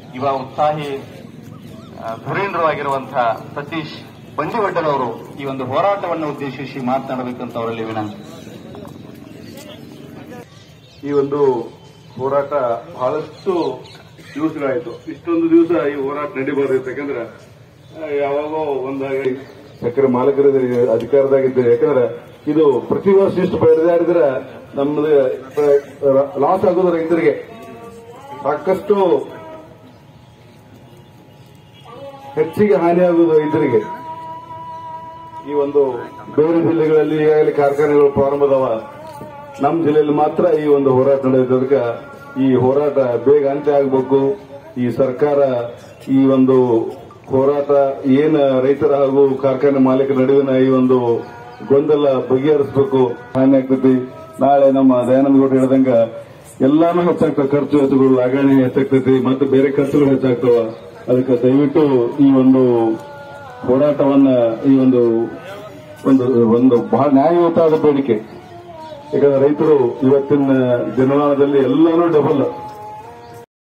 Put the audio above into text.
ಯುವ ಉತ್ಸಾಹಿ ಆ, ಧುರೀಣರಾಗಿರುವಂತಹ ಸತೀಶ್ ಬಂಡಿವಡ್ಡರವರು ಈ ಒಂದು ಹೋರಾಟವನ್ನು ಉದ್ದೇಶಿಸಿ ಮಾತನಾಡಬೇಕಂತ ಅವರಲ್ಲಿ ವಿನಂತಿ ಈ ಒಂದು ಹೋರಾಟ ಬಹಳಷ್ಟು ದಿವಸಗಳಾಯಿತು ಇಷ್ಟೊಂದು ದಿವಸ ಈ ಹೋರಾಟ ನಡೀಬಾರ್ದಿತ್ತು ಯಾಕಂದ್ರೆ ಆ, ಯಾವಾಗೋ ಒಂದಾಗಿ ಸಕ್ಕರೆ ಮಾಲಕರ ಅಧಿಕಾರದಾಗಿದ್ದಾರೆ ಯಾಕಂದ್ರೆ ಇದು ಪ್ರತಿ ವರ್ಷ ಇಷ್ಟು ಬೆಳೆದಾಡಿದ್ರೆ ನಮ್ದು ಲಾಸ್ ಆಗೋದು ರೈತರಿಗೆ ಸಾಕಷ್ಟು ಹೆಚ್ಚಿಗೆ ಹಾನಿಯಾಗುವುದು ರೈತರಿಗೆ ಈ ಒಂದು ಬೇರೆ ಜಿಲ್ಲೆಗಳಲ್ಲಿ ಈಗಾಗಲೇ ಕಾರ್ಖಾನೆಗಳು ಪ್ರಾರಂಭ ಅದಾವ ನಮ್ಮ ಜಿಲ್ಲೆಯಲ್ಲಿ ಮಾತ್ರ ಈ ಒಂದು ಹೋರಾಟ ನಡೆಯೋದಕ್ಕೆ ಈ ಹೋರಾಟ ಬೇಗ ಅಂತ್ಯ ಆಗಬೇಕು ಈ ಸರ್ಕಾರ ಈ ಒಂದು ಹೋರಾಟ ಏನ ರೈತರ ಹಾಗೂ ಕಾರ್ಖಾನೆ ಮಾಲೀಕರ ನಡುವಿನ ಈ ಒಂದು ಗೊಂದಲ ಬಗೆಹರಿಸಬೇಕು ಹಾನಿ ಆಗ್ತೈತಿ ನಾಳೆ ನಮ್ಮ ದಯಾನಂದ ಗೌಡ ಹೇಳಿದಂಗ ಎಲ್ಲಾನು ಹೆಚ್ಚಾಗ್ತವೆ ಖರ್ಚು ವೆಚ್ಚಗಳು ಲಾಗಣೆ ಹೆಚ್ಚಾಗ್ತೈತಿ ಮತ್ತು ಬೇರೆ ಖರ್ಚುಗಳು ಹೆಚ್ಚಾಗ್ತವ ಅದಕ್ಕೆ ದಯವಿಟ್ಟು ಈ ಒಂದು ಹೋರಾಟವನ್ನ ಈ ಒಂದು ಒಂದು ಒಂದು ಬಹಳ ನ್ಯಾಯಯುತವಾದ ಬೇಡಿಕೆ ಯಾಕಂದ್ರೆ ರೈತರು ಇವತ್ತಿನ ದಿನಮಾನದಲ್ಲಿ ಎಲ್ಲಾನು ಡಬಲ್